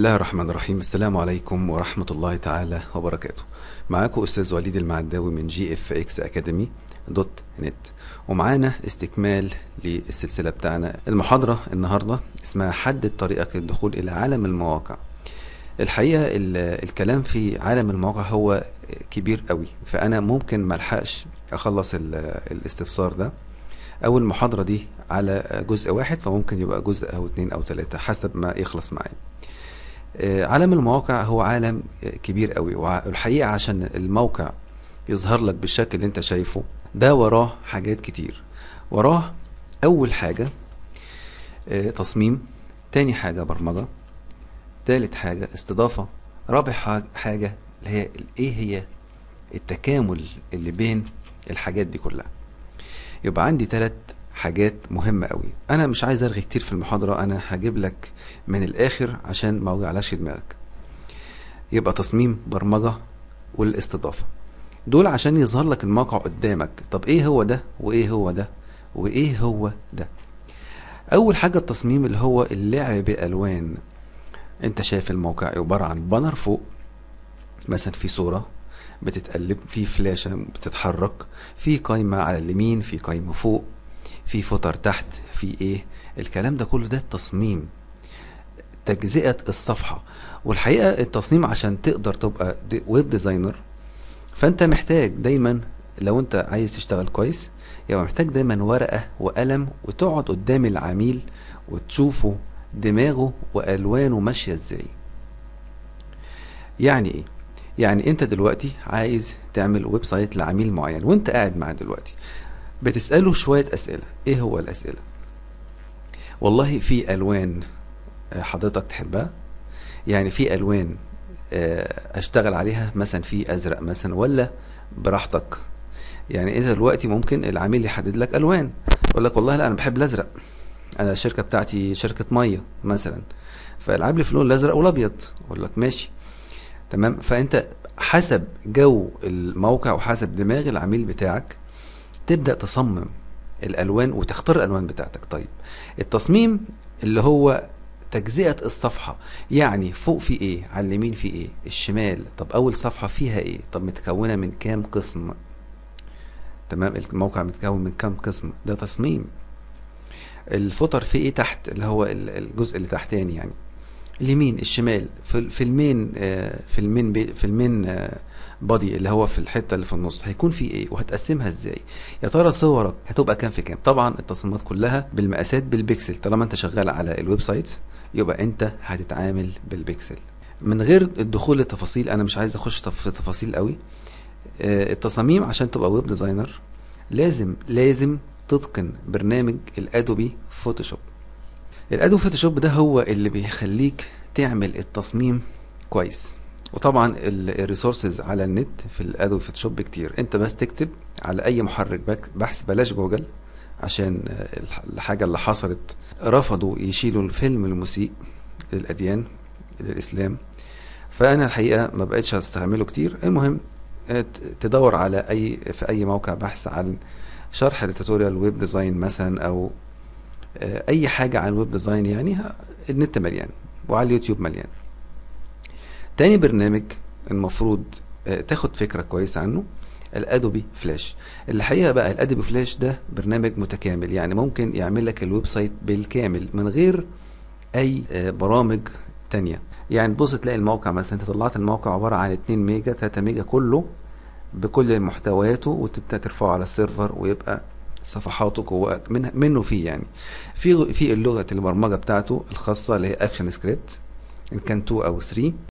الله الرحمن الرحيم السلام عليكم ورحمة الله تعالى وبركاته معاكم أستاذ وليد المعداوي من جي اف اكس اكاديمي دوت نت ومعانا استكمال للسلسلة بتاعنا المحاضرة النهاردة اسمها حدد طريقك للدخول إلى عالم المواقع الحقيقة ال- الكلام في عالم المواقع هو كبير قوي فأنا ممكن ملحقش أخلص ال- الاستفسار ده أو المحاضرة دي على جزء واحد فممكن يبقى جزء أو اتنين أو تلاتة حسب ما يخلص معايا آه، عالم المواقع هو عالم آه، كبير قوي والحقيقة عشان الموقع يظهر لك بالشكل اللي انت شايفه ده وراه حاجات كتير وراه اول حاجة آه، تصميم تاني حاجة برمجة تالت حاجة استضافة رابع حاج- حاجة اللي هي ايه هي التكامل اللي بين الحاجات دي كلها يبقى عندي ثلاث حاجات مهمة قوي انا مش عايز ارغي كتير في المحاضرة انا هجيب لك من الاخر عشان ما اوجعلكش دماغك يبقى تصميم برمجة والاستضافة دول عشان يظهر لك الموقع قدامك طب ايه هو ده وايه هو ده وايه هو ده اول حاجة التصميم اللي هو اللعب بالوان انت شايف الموقع عبارة عن بانر فوق مثلا في صورة بتتقلب في فلاشة بتتحرك في قايمة على اليمين في قايمة فوق في فوتر تحت في ايه الكلام ده كله ده تصميم تجزئة الصفحة والحقيقة التصميم عشان تقدر تبقى دي ويب ديزاينر فانت محتاج دايما لو انت عايز تشتغل كويس يبقى محتاج دايما ورقة وقلم وتقعد قدام العميل وتشوفه دماغه والوانه ماشية ازاي يعني ايه يعني انت دلوقتي عايز تعمل ويب سايت لعميل معين وانت قاعد معاه دلوقتي بتسأله شوية اسئلة ايه هو الاسئلة والله في الوان آه، حضرتك تحبها يعني في الوان آه، اشتغل عليها مثلا في ازرق مثلا ولا براحتك يعني انت دلوقتي ممكن العميل يحدد لك الوان يقول لك والله لا انا بحب الازرق انا الشركه بتاعتي شركه ميه مثلا فالعب لي في اللون الازرق والابيض اقول لك ماشي تمام فانت حسب جو الموقع وحسب دماغ العميل بتاعك تبدا تصمم الالوان وتختار الالوان بتاعتك طيب التصميم اللي هو تجزئة الصفحة يعني فوق في ايه على اليمين في ايه الشمال طب اول صفحة فيها ايه طب متكونة من كام قسم تمام الموقع متكون من كام قسم ده تصميم الفوتر في ايه تحت اللي هو ال- الجزء اللي تحتاني يعني اليمين الشمال في في المين آه، في المين بي في المين بادي اللي هو في الحته اللي في النص هيكون في ايه وهتقسمها ازاي يا ترى صورك هتبقى كام في كام طبعا التصميمات كلها بالمقاسات بالبكسل طالما انت شغال على الويب سايت يبقى انت هتتعامل بالبكسل من غير الدخول للتفاصيل انا مش عايز اخش تف- في تفاصيل قوي آه، التصاميم عشان تبقى ويب ديزاينر لازم لازم تتقن برنامج الادوبي فوتوشوب الادوبي فوتوشوب ده هو اللي بيخليك تعمل التصميم كويس وطبعا الريسورسز على النت في الادوبي فوتوشوب كتير انت بس تكتب على اي محرك بك- بحث بلاش جوجل عشان آه، الح- الحاجة اللي حصلت رفضوا يشيلوا الفيلم المسيء للأديان للإسلام فأنا الحقيقة ما بقتش هستعمله كتير المهم آه، ت- تدور على أي في أي موقع بحث عن شرح لتوتوريال ويب ديزاين مثلا أو آه، أي حاجة عن ويب ديزاين يعني ه- النت مليان وعلى اليوتيوب مليان تاني برنامج المفروض آه، تاخد فكرة كويسة عنه الادوبي فلاش الحقيقة بقى الادوبي فلاش ده برنامج متكامل يعني ممكن يعمل لك الويب سايت بالكامل من غير اي آه، برامج تانية يعني تبص تلاقي الموقع مثلا انت طلعت الموقع عبارة عن 2 ميجا 3 ميجا كله بكل محتوياته وتبدأ ترفعه على السيرفر ويبقى صفحاته جوه من منه فيه يعني في في اللغة البرمجة بتاعته الخاصة اللي هي اكشن سكريبت ان كان 2 او 3